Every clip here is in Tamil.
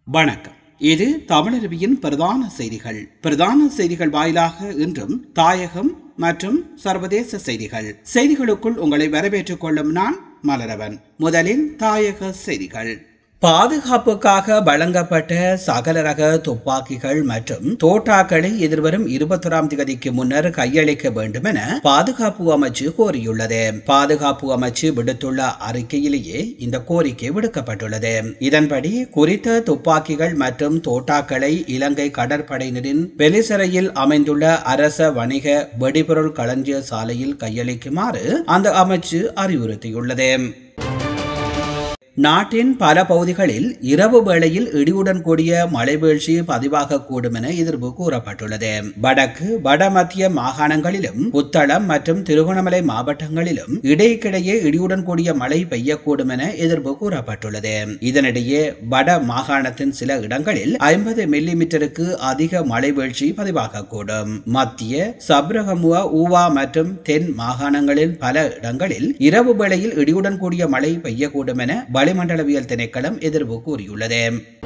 வணக்கம் இது தமிழருவியின் பிரதான செய்திகள் பிரதான செய்திகள் வாயிலாக இன்றும் தாயகம் மற்றும் சர்வதேச செய்திகள் செய்திகளுக்குள் உங்களை வரவேற்றுக் கொள்ளும் நான் மலரவன் முதலில் தாயக செய்திகள் பாதுகாப்புக்காக வழங்கப்பட்ட சகல ரக துப்பாக்கிகள் மற்றும் தோட்டாக்களை எதிர்வரும் இருபத்தொராம் தேதிக்கு முன்னர் கையளிக்க வேண்டும் என பாதுகாப்பு அமைச்சு கோரியுள்ளது பாதுகாப்பு அமைச்சு விடுத்துள்ள அறிக்கையிலேயே இந்த கோரிக்கை விடுக்கப்பட்டுள்ளது இதன்படி குறித்த துப்பாக்கிகள் மற்றும் தோட்டாக்களை இலங்கை கடற்படையினரின் வெளிசரையில் அமைந்துள்ள அரச வணிக வெடிபொருள் களஞ்சிய சாலையில் கையளிக்குமாறு அந்த அமைச்சு அறிவுறுத்தியுள்ளது நாட்டின் பல பகுதிகளில் இரவு வேளையில் இடியுடன் கூடிய மழை வீழ்ச்சி பதிவாகக்கூடும் என எதிர்ப்பு கூறப்பட்டுள்ளது வடக்கு வடமத்திய மாகாணங்களிலும் புத்தளம் மற்றும் திருகோணமலை மாவட்டங்களிலும் இடைக்கிடையே இடியுடன் கூடிய மழை பெய்யக்கூடும் என எதிர்ப்பு கூறப்பட்டுள்ளது இதனிடையே வட மாகாணத்தின் சில இடங்களில் ஐம்பது மில்லி மீட்டருக்கு அதிக மழை வீழ்ச்சி பதிவாகக்கூடும் மத்திய சப்ரகமுவ ஊவா மற்றும் தென் மாகாணங்களின் பல இடங்களில் இரவு வேளையில் இடியுடன் கூடிய மழை பெய்யக்கூடும் என வளிமண்டலவியல் திணைக்களம் எதிர்ப்பு கூறியுள்ளது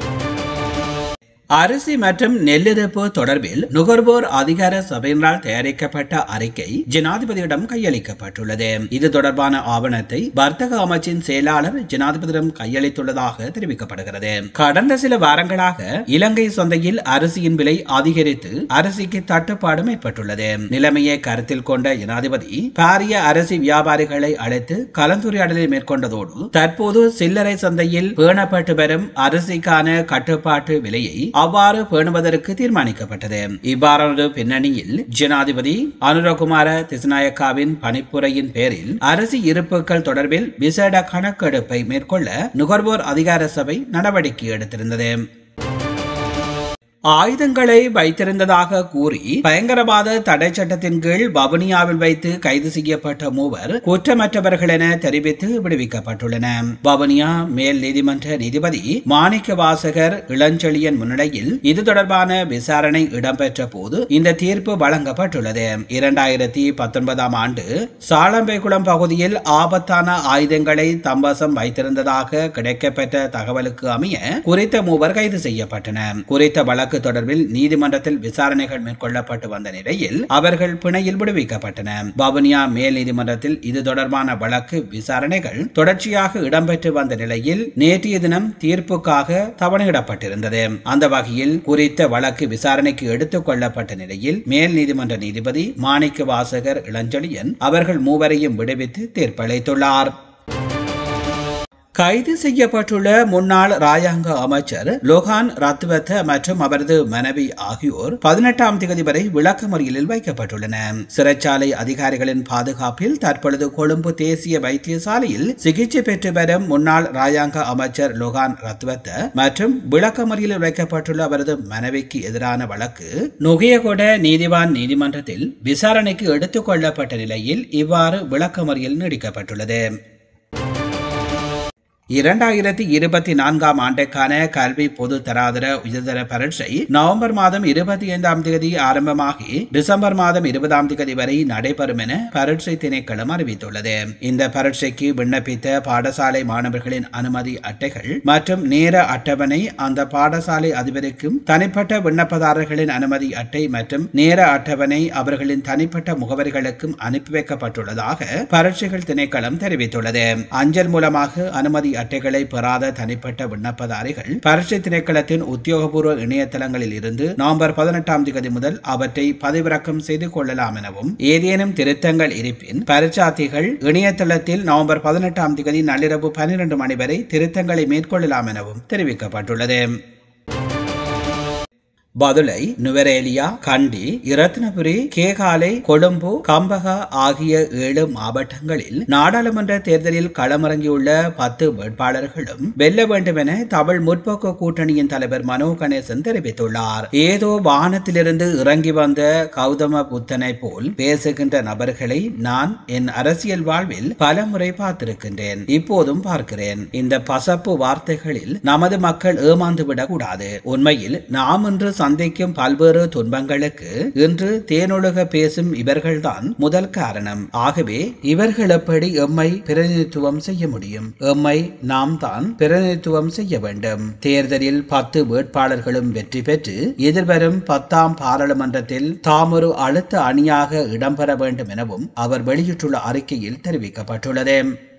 அரிசி மற்றும் நெல்லிருப்பு தொடர்பில் நுகர்வோர் அதிகார சபையினரால் தயாரிக்கப்பட்ட அறிக்கை ஜனாதிபதியிடம் கையளிக்கப்பட்டுள்ளது இது தொடர்பான ஆவணத்தை வர்த்தக அமைச்சின் செயலாளர் ஜனாதிபதியிடம் கையளித்துள்ளதாக தெரிவிக்கப்படுகிறது கடந்த சில வாரங்களாக இலங்கை சந்தையில் அரிசியின் விலை அதிகரித்து அரிசிக்கு தட்டுப்பாடும் ஏற்பட்டுள்ளது நிலைமையை கருத்தில் கொண்ட ஜனாதிபதி பாரிய அரிசி வியாபாரிகளை அழைத்து கலந்துரையாடலை மேற்கொண்டதோடு தற்போது சில்லறை சந்தையில் பேணப்பட்டு வரும் அரிசிக்கான கட்டுப்பாட்டு விலையை அவ்வாறு பேணுவதற்கு தீர்மானிக்கப்பட்டது இவ்வாறான பின்னணியில் ஜனாதிபதி அனுரகுமார திசுநாயக்காவின் பணிப்புரையின் பேரில் அரிசி இருப்புகள் தொடர்பில் விசேட கணக்கெடுப்பை மேற்கொள்ள நுகர்வோர் அதிகார சபை நடவடிக்கை எடுத்திருந்தது ஆயுதங்களை வைத்திருந்ததாக கூறி பயங்கரவாத தடை சட்டத்தின் கீழ் வவுனியாவில் வைத்து கைது செய்யப்பட்ட மூவர் குற்றமற்றவர்கள் என தெரிவித்து விடுவிக்கப்பட்டுள்ளன வவுனியா மேல் நீதிமன்ற நீதிபதி மாணிக்க வாசகர் இளஞ்செழியன் முன்னிலையில் இது தொடர்பான விசாரணை இடம்பெற்ற போது இந்த தீர்ப்பு வழங்கப்பட்டுள்ளது இரண்டாயிரத்தி பத்தொன்பதாம் ஆண்டு சாளம்பைக்குளம் பகுதியில் ஆபத்தான ஆயுதங்களை தம்பசம் வைத்திருந்ததாக கிடைக்கப்பெற்ற தகவலுக்கு அமைய குறித்த மூவர் கைது செய்யப்பட்டனர் குறித்த வழக்கு வழக்கு தொடர்பில் நீதிமன்றத்தில் விசாரணைகள் மேற்கொள்ளப்பட்டு வந்த நிலையில் அவர்கள் பிணையில் விடுவிக்கப்பட்டனர் வவுனியா மேல் நீதிமன்றத்தில் இது தொடர்பான வழக்கு விசாரணைகள் தொடர்ச்சியாக இடம்பெற்று வந்த நிலையில் நேற்றைய தினம் தீர்ப்புக்காக தவணையிடப்பட்டிருந்தது அந்த வகையில் குறித்த வழக்கு விசாரணைக்கு எடுத்துக் கொள்ளப்பட்ட நிலையில் மேல் நீதிமன்ற நீதிபதி மாணிக்க வாசகர் இளஞ்செழியன் அவர்கள் மூவரையும் விடுவித்து தீர்ப்பளித்துள்ளார் கைது செய்யப்பட்டுள்ள முன்னாள் ராயாங்க அமைச்சர் லோகான் ரத்வத்த மற்றும் அவரது மனைவி ஆகியோர் பதினெட்டாம் தேதி வரை விளக்கமறியலில் வைக்கப்பட்டுள்ளனர் சிறைச்சாலை அதிகாரிகளின் பாதுகாப்பில் தற்பொழுது கொழும்பு தேசிய வைத்தியசாலையில் சிகிச்சை பெற்று வரும் முன்னாள் ராயாங்க அமைச்சர் லோகான் ரத்வத்த மற்றும் விளக்கமறியலில் வைக்கப்பட்டுள்ள அவரது மனைவிக்கு எதிரான வழக்கு நுகையகொட நீதிவான் நீதிமன்றத்தில் விசாரணைக்கு எடுத்துக் கொள்ளப்பட்ட நிலையில் இவ்வாறு விளக்கமறியல் நீடிக்கப்பட்டுள்ளது இரண்டாயிரத்தி இருபத்தி நான்காம் ஆண்டுக்கான கல்வி பொது தராதர உயர்தர பரீட்சை நவம்பர் மாதம் இருபத்தி ஐந்தாம் தேதி ஆரம்பமாகி டிசம்பர் மாதம் இருபதாம் தேதி வரை நடைபெறும் என பரீட்சை திணைக்களம் அறிவித்துள்ளது இந்த பரீட்சைக்கு விண்ணப்பித்த பாடசாலை மாணவர்களின் அனுமதி அட்டைகள் மற்றும் நேர அட்டவணை அந்த பாடசாலை அதிபருக்கும் தனிப்பட்ட விண்ணப்பதாரர்களின் அனுமதி அட்டை மற்றும் நேர அட்டவணை அவர்களின் தனிப்பட்ட முகவரிகளுக்கும் அனுப்பி வைக்கப்பட்டுள்ளதாக பரீட்சைகள் திணைக்களம் தெரிவித்துள்ளது அஞ்சல் மூலமாக அனுமதி அட்டைகளை பெறாத தனிப்பட்ட விண்ணப்பதாரிகள் பரீட்சை திணைக்களத்தின் உத்தியோகபூர்வ இணையதளங்களில் இருந்து நவம்பர் பதினெட்டாம் தேதி முதல் அவற்றை பதிவிறக்கம் செய்து கொள்ளலாம் எனவும் ஏதேனும் திருத்தங்கள் இருப்பின் பரீட்சார்த்திகள் இணையதளத்தில் நவம்பர் பதினெட்டாம் தேதி நள்ளிரவு பன்னிரண்டு மணி வரை திருத்தங்களை மேற்கொள்ளலாம் எனவும் தெரிவிக்கப்பட்டுள்ளது பதுளை நுவரேலியா கண்டி இரத்னபுரி கேகாலை கொழும்பு கம்பகா ஆகிய ஏழு மாவட்டங்களில் நாடாளுமன்ற தேர்தலில் களமிறங்கியுள்ள பத்து வேட்பாளர்களும் வெல்ல வேண்டும் என தமிழ் முற்போக்கு கூட்டணியின் தலைவர் மனோ கணேசன் தெரிவித்துள்ளார் ஏதோ வானத்திலிருந்து இறங்கி வந்த கௌதம புத்தனை போல் பேசுகின்ற நபர்களை நான் என் அரசியல் வாழ்வில் பல முறை பார்த்திருக்கின்றேன் இப்போதும் பார்க்கிறேன் இந்த பசப்பு வார்த்தைகளில் நமது மக்கள் ஏமாந்து விடக் கூடாது உண்மையில் நாம் இன்று சந்திக்கும் பல்வேறு துன்பங்களுக்கு இன்று தேனொழுக பேசும் இவர்கள்தான் முதல் காரணம் ஆகவே இவர்கள் எப்படி எம்மை பிரதிநிதித்துவம் செய்ய முடியும் எம்மை நாம் தான் பிரதிநிதித்துவம் செய்ய வேண்டும் தேர்தலில் பத்து வேட்பாளர்களும் வெற்றி பெற்று எதிர்வரும் பத்தாம் பாராளுமன்றத்தில் தாம் ஒரு அழுத்த அணியாக இடம்பெற வேண்டும் எனவும் அவர் வெளியிட்டுள்ள அறிக்கையில் தெரிவிக்கப்பட்டுள்ளது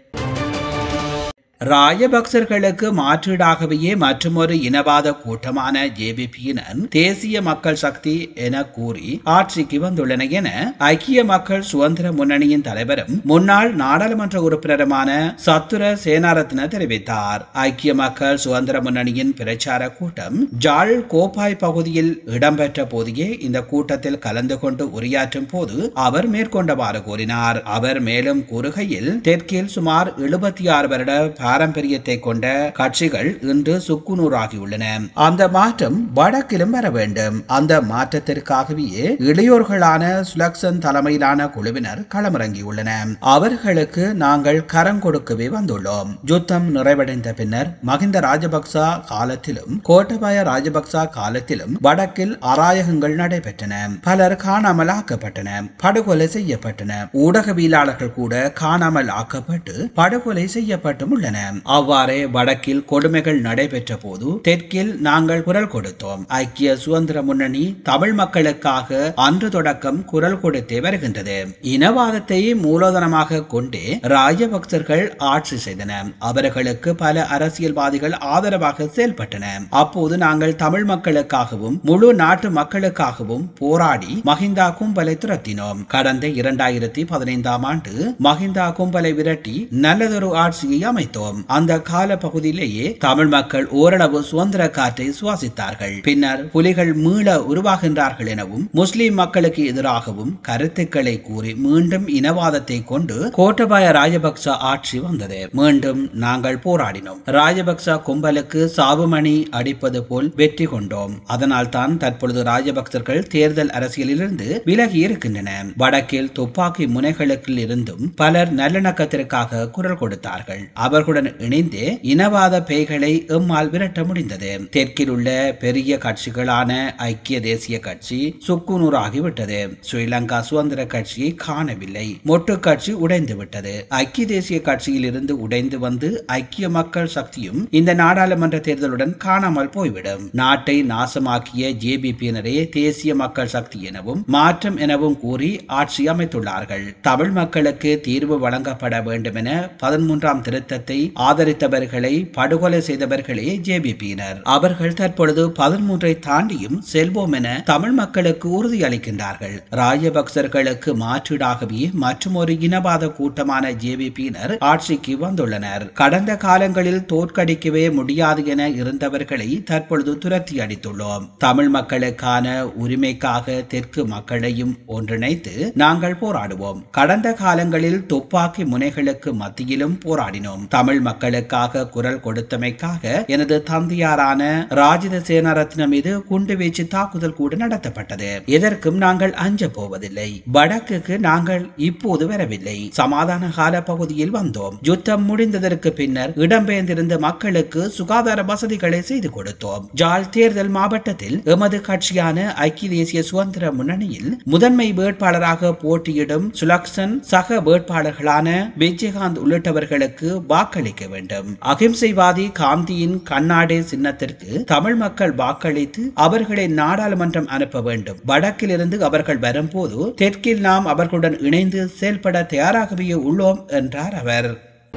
ராஜபக்சர்களுக்கு மாற்றீடாகவே மற்றொரு இனவாத கூட்டமான ஜேபிபியினர் தேசிய மக்கள் சக்தி என கூறி ஆட்சிக்கு வந்துள்ளன என ஐக்கிய மக்கள் சுதந்திர முன்னணியின் தலைவரும் முன்னாள் நாடாளுமன்ற உறுப்பினருமான சத்துர சேனாரத்ன தெரிவித்தார் ஐக்கிய மக்கள் சுதந்திர முன்னணியின் பிரச்சார கூட்டம் ஜாழ் கோப்பாய் பகுதியில் இடம்பெற்ற போதே இந்த கூட்டத்தில் கலந்து கொண்டு உரையாற்றும் போது அவர் மேற்கொண்டவாறு கூறினார் அவர் மேலும் கூறுகையில் தெற்கில் சுமார் எழுபத்தி ஆறு வருட பாரம்பரியத்தை கொண்ட கட்சிகள் இன்று சுக்குநூறாகியுள்ளன அந்த மாற்றம் வடக்கிலும் வர வேண்டும் அந்த மாற்றத்திற்காகவே இளையோர்களான சுலக்சன் தலைமையிலான குழுவினர் களமிறங்கியுள்ளனர் அவர்களுக்கு நாங்கள் கரம் கொடுக்கவே வந்துள்ளோம் யுத்தம் நிறைவடைந்த பின்னர் மகிந்த ராஜபக்சா காலத்திலும் கோட்டபாய ராஜபக்சா காலத்திலும் வடக்கில் அராயகங்கள் நடைபெற்றன பலர் காணாமல் ஆக்கப்பட்டன படுகொலை செய்யப்பட்டன ஊடகவியலாளர்கள் கூட காணாமல் ஆக்கப்பட்டு படுகொலை செய்யப்பட்டும் உள்ளன அவ்வாறே வடக்கில் கொடுமைகள் நடைபெற்ற போது தெற்கில் நாங்கள் குரல் கொடுத்தோம் ஐக்கிய சுதந்திர முன்னணி தமிழ் மக்களுக்காக அன்று தொடக்கம் குரல் கொடுத்தே வருகின்றது இனவாதத்தை மூலதனமாக கொண்டே ராஜபக்சர்கள் ஆட்சி செய்தனர் அவர்களுக்கு பல அரசியல்வாதிகள் ஆதரவாக செயல்பட்டன அப்போது நாங்கள் தமிழ் மக்களுக்காகவும் முழு நாட்டு மக்களுக்காகவும் போராடி மஹிந்தா கும்பலை துரத்தினோம் கடந்த இரண்டாயிரத்தி பதினைந்தாம் ஆண்டு மஹிந்தா கும்பலை விரட்டி நல்லதொரு ஆட்சியை அமைத்தோம் அந்த கால பகுதியிலேயே தமிழ் மக்கள் ஓரளவு சுதந்திர காற்றை சுவாசித்தார்கள் பின்னர் புலிகள் மீள உருவாகின்றார்கள் எனவும் முஸ்லிம் மக்களுக்கு எதிராகவும் கருத்துக்களை கூறி மீண்டும் இனவாதத்தை கொண்டு கோட்டபாய ராஜபக்ச ஆட்சி வந்தது மீண்டும் நாங்கள் போராடினோம் ராஜபக்ச கும்பலுக்கு சாவுமணி அடிப்பது போல் வெற்றி கொண்டோம் அதனால் தான் தற்பொழுது ராஜபக்சர்கள் தேர்தல் அரசியலிலிருந்து விலகி இருக்கின்றன வடக்கில் துப்பாக்கி முனைகளுக்குள் இருந்தும் பலர் நல்லிணக்கத்திற்காக குரல் கொடுத்தார்கள் அவர்களுடன் இணைந்து இனவாத பேய்களை எம்மால் விரட்ட முடிந்தது தெற்கில் உள்ள பெரிய கட்சிகளான ஐக்கிய தேசிய கட்சி சுக்குநூறாகிவிட்டது ஸ்ரீலங்கா சுதந்திர கட்சியை காணவில்லை மொட்டு கட்சி உடைந்து விட்டது ஐக்கிய தேசிய கட்சியில் இருந்து உடைந்து வந்து ஐக்கிய மக்கள் சக்தியும் இந்த நாடாளுமன்ற தேர்தலுடன் காணாமல் போய்விடும் நாட்டை நாசமாக்கிய ஜேபிபியினரே தேசிய மக்கள் சக்தி எனவும் மாற்றம் எனவும் கூறி ஆட்சி அமைத்துள்ளார்கள் தமிழ் மக்களுக்கு தீர்வு வழங்கப்பட வேண்டும் என பதிமூன்றாம் திருத்தத்தை ஆதரித்தவர்களை படுகொலை செய்தவர்களே ஜேபிபியினர் அவர்கள் தற்பொழுது பதிமூன்றை தாண்டியும் செல்வோம் என தமிழ் மக்களுக்கு உறுதியளிக்கின்றார்கள் ராஜபக்சர்களுக்கு மாற்றீடாகவே மற்றொரு இனவாத கூட்டமான ஜேவிபியினர் ஆட்சிக்கு வந்துள்ளனர் கடந்த காலங்களில் தோற்கடிக்கவே முடியாது என இருந்தவர்களை தற்பொழுது துரத்தி அடித்துள்ளோம் தமிழ் மக்களுக்கான உரிமைக்காக தெற்கு மக்களையும் ஒன்றிணைத்து நாங்கள் போராடுவோம் கடந்த காலங்களில் துப்பாக்கி முனைகளுக்கு மத்தியிலும் போராடினோம் தமிழ் மக்களுக்காக குரல் கொடுத்தமைக்காக எனது தந்தையாரான ராஜித சேனாரத்ன மீது குண்டுவீச்சு தாக்குதல் கூட நடத்தப்பட்டது எதற்கும் நாங்கள் அஞ்ச போவதில்லை வடக்குக்கு நாங்கள் இப்போது வரவில்லை சமாதான கால பகுதியில் வந்தோம் யுத்தம் முடிந்ததற்கு பின்னர் இடம்பெயர்ந்திருந்த மக்களுக்கு சுகாதார வசதிகளை செய்து கொடுத்தோம் ஜாழ் தேர்தல் மாவட்டத்தில் எமது கட்சியான ஐக்கிய தேசிய சுதந்திர முன்னணியில் முதன்மை வேட்பாளராக போட்டியிடும் சுலக்சன் சக வேட்பாளர்களான விஜயகாந்த் உள்ளிட்டவர்களுக்கு வாக்களிக்க வேண்டும் அகிம்சைவாதி காந்தியின் கண்ணாடே சின்னத்திற்கு தமிழ் மக்கள் வாக்களித்து அவர்களை நாடாளுமன்றம் அனுப்ப வேண்டும் வடக்கில் இருந்து அவர்கள் வரும்போது தெற்கில் நாம் அவர்களுடன் இணைந்து செயல்பட தயாராகவே உள்ளோம் என்றார் அவர்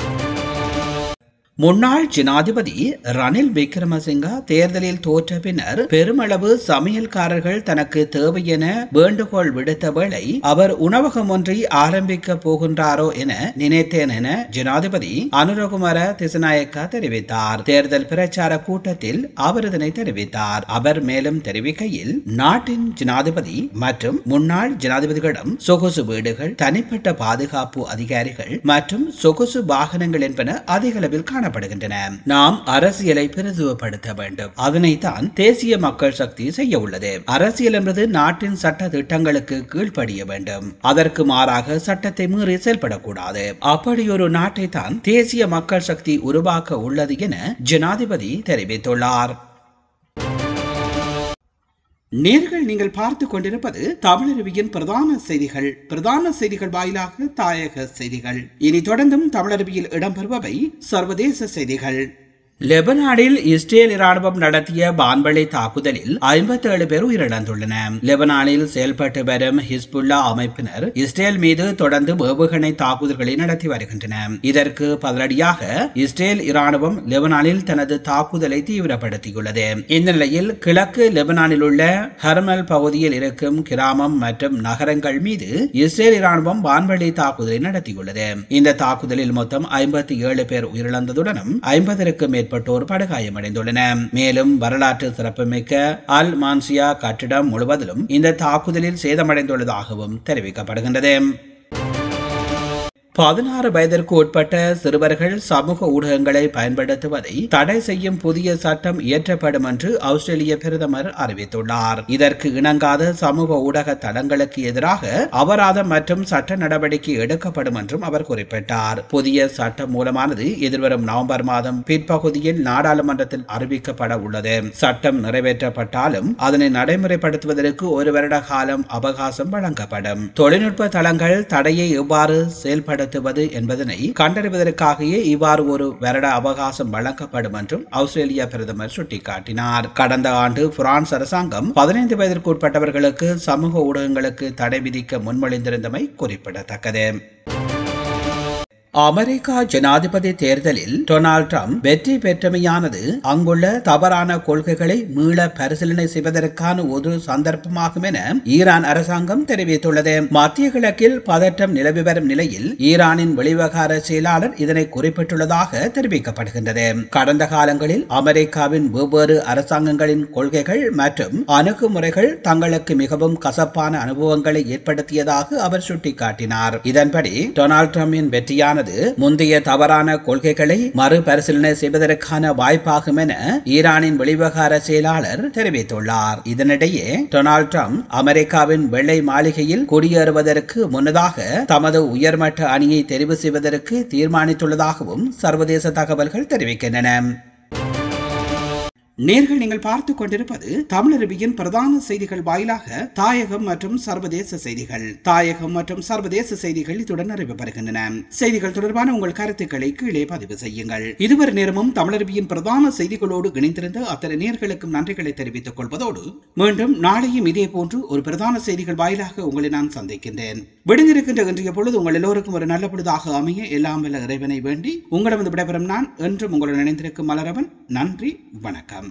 முன்னாள் ஜனாதிபதி ரணில் விக்ரமசிங்கா தேர்தலில் தோற்ற பின்னர் பெருமளவு சமையல்காரர்கள் தனக்கு தேவை என வேண்டுகோள் விடுத்த வேளை அவர் உணவகம் ஒன்றை ஆரம்பிக்க போகின்றாரோ என நினைத்தேன் என ஜனாதிபதி அனுரகுமார திசநாயக்கா தெரிவித்தார் தேர்தல் பிரச்சார கூட்டத்தில் அவர் இதனை தெரிவித்தார் அவர் மேலும் தெரிவிக்கையில் நாட்டின் ஜனாதிபதி மற்றும் முன்னாள் ஜனாதிபதிகளிடம் சொகுசு வீடுகள் தனிப்பட்ட பாதுகாப்பு அதிகாரிகள் மற்றும் சொகுசு வாகனங்கள் என்பன அதிக அளவில் காண காணப்படுகின்றன நாம் அரசியலை பிரதிபப்படுத்த வேண்டும் அதனைத்தான் தேசிய மக்கள் சக்தி செய்ய உள்ளது அரசியல் என்பது நாட்டின் சட்ட திட்டங்களுக்கு கீழ்ப்படிய வேண்டும் அதற்கு மாறாக சட்டத்தை மீறி செயல்படக்கூடாது அப்படி ஒரு நாட்டை தான் தேசிய மக்கள் சக்தி உருவாக்க உள்ளது என ஜனாதிபதி தெரிவித்துள்ளார் நேர்கள் நீங்கள் பார்த்து கொண்டிருப்பது தமிழருவியின் பிரதான செய்திகள் பிரதான செய்திகள் வாயிலாக தாயக செய்திகள் இனி தொடர்ந்தும் தமிழருவியில் இடம்பெறுபவை சர்வதேச செய்திகள் லெபனானில் இஸ்ரேல் ராணுவம் நடத்திய வான்வழி தாக்குதலில் ஐம்பத்தேழு பேர் உயிரிழந்துள்ளனர் லெபனானில் செயல்பட்டு வரும் ஹிஸ்புல்லா அமைப்பினர் இஸ்ரேல் மீது தொடர்ந்து ஏவுகணை தாக்குதல்களை நடத்தி வருகின்றனர் இதற்கு பதிலடியாக இஸ்ரேல் இராணுவம் லெபனானில் தனது தாக்குதலை தீவிரப்படுத்தியுள்ளது இந்த நிலையில் கிழக்கு லெபனானில் உள்ள ஹர்மல் பகுதியில் இருக்கும் கிராமம் மற்றும் நகரங்கள் மீது இஸ்ரேல் இராணுவம் வான்வழி தாக்குதலை நடத்தியுள்ளது இந்த தாக்குதலில் மொத்தம் ஐம்பத்தி ஏழு பேர் உயிரிழந்ததுடனும் ஐம்பதற்கும் மேற்பட்டோர் படுகாயமடைந்துள்ளனர் மேலும் வரலாற்று சிறப்புமிக்க அல் மான்சியா கட்டிடம் முழுவதிலும் இந்த தாக்குதலில் சேதமடைந்துள்ளதாகவும் தெரிவிக்கப்படுகின்றது பதினாறு வயதிற்கு உட்பட்ட சிறுவர்கள் சமூக ஊடகங்களை பயன்படுத்துவதை தடை செய்யும் புதிய சட்டம் இயற்றப்படும் என்று ஆஸ்திரேலிய பிரதமர் அறிவித்துள்ளார் இதற்கு இணங்காத சமூக ஊடக தளங்களுக்கு எதிராக அபராதம் மற்றும் சட்ட நடவடிக்கை எடுக்கப்படும் என்றும் அவர் குறிப்பிட்டார் புதிய சட்டம் மூலமானது எதிர்வரும் நவம்பர் மாதம் பிற்பகுதியில் நாடாளுமன்றத்தில் அறிவிக்கப்பட உள்ளது சட்டம் நிறைவேற்றப்பட்டாலும் அதனை நடைமுறைப்படுத்துவதற்கு ஒரு வருட காலம் அவகாசம் வழங்கப்படும் தொழில்நுட்ப தளங்கள் தடையை எவ்வாறு செயல்பட செயல்படுத்துவது என்பதனை கண்டறிவதற்காகவே இவ்வாறு ஒரு வருட அவகாசம் வழங்கப்படும் என்றும் ஆஸ்திரேலிய பிரதமர் சுட்டிக்காட்டினார் கடந்த ஆண்டு பிரான்ஸ் அரசாங்கம் பதினைந்து வயதிற்கு உட்பட்டவர்களுக்கு சமூக ஊடகங்களுக்கு தடை விதிக்க முன்மொழிந்திருந்தமை குறிப்பிடத்தக்கது அமெரிக்கா ஜனாதிபதி தேர்தலில் டொனால்ட் ட்ரம்ப் வெற்றி பெற்றமையானது அங்குள்ள தவறான கொள்கைகளை மீள பரிசீலனை செய்வதற்கான ஒரு சந்தர்ப்பமாகும் என ஈரான் அரசாங்கம் தெரிவித்துள்ளது மத்திய கிழக்கில் பதற்றம் நிலவி வரும் நிலையில் ஈரானின் வெளிவகார செயலாளர் இதனை குறிப்பிட்டுள்ளதாக தெரிவிக்கப்படுகின்றது கடந்த காலங்களில் அமெரிக்காவின் வெவ்வேறு அரசாங்கங்களின் கொள்கைகள் மற்றும் அணுகுமுறைகள் தங்களுக்கு மிகவும் கசப்பான அனுபவங்களை ஏற்படுத்தியதாக அவர் சுட்டிக்காட்டினார் இதன்படி டொனால்ட் ட்ரம்பின் வெற்றியான ஆனது முந்தைய தவறான கொள்கைகளை மறுபரிசீலனை செய்வதற்கான வாய்ப்பாகும் என ஈரானின் வெளிவகார செயலாளர் தெரிவித்துள்ளார் இதனிடையே டொனால்ட் ட்ரம்ப் அமெரிக்காவின் வெள்ளை மாளிகையில் குடியேறுவதற்கு முன்னதாக தமது உயர்மட்ட அணியை தெரிவு செய்வதற்கு தீர்மானித்துள்ளதாகவும் சர்வதேச தகவல்கள் தெரிவிக்கின்றன நேர்கள் நீங்கள் பார்த்து கொண்டிருப்பது தமிழருவியின் பிரதான செய்திகள் வாயிலாக தாயகம் மற்றும் சர்வதேச செய்திகள் தாயகம் மற்றும் சர்வதேச செய்திகள் இத்துடன் நிறைவு பெறுகின்றன செய்திகள் தொடர்பான உங்கள் கருத்துக்களை கீழே பதிவு செய்யுங்கள் இதுவரை நேரமும் தமிழருவியின் பிரதான செய்திகளோடு இணைந்திருந்த அத்தனை நேர்களுக்கும் நன்றிகளை தெரிவித்துக் கொள்வதோடு மீண்டும் நாளையும் இதே போன்று ஒரு பிரதான செய்திகள் வாயிலாக உங்களை நான் சந்திக்கின்றேன் விடுந்திருக்கின்ற இன்றைய பொழுது உங்கள் எல்லோருக்கும் ஒரு நல்ல பொழுதாக அமைய எல்லாம் வல்ல இறைவனை வேண்டி உங்களிடம் விடைபெறும் நான் என்றும் உங்களுடன் இணைந்திருக்கும் மலரவன் நன்றி வணக்கம்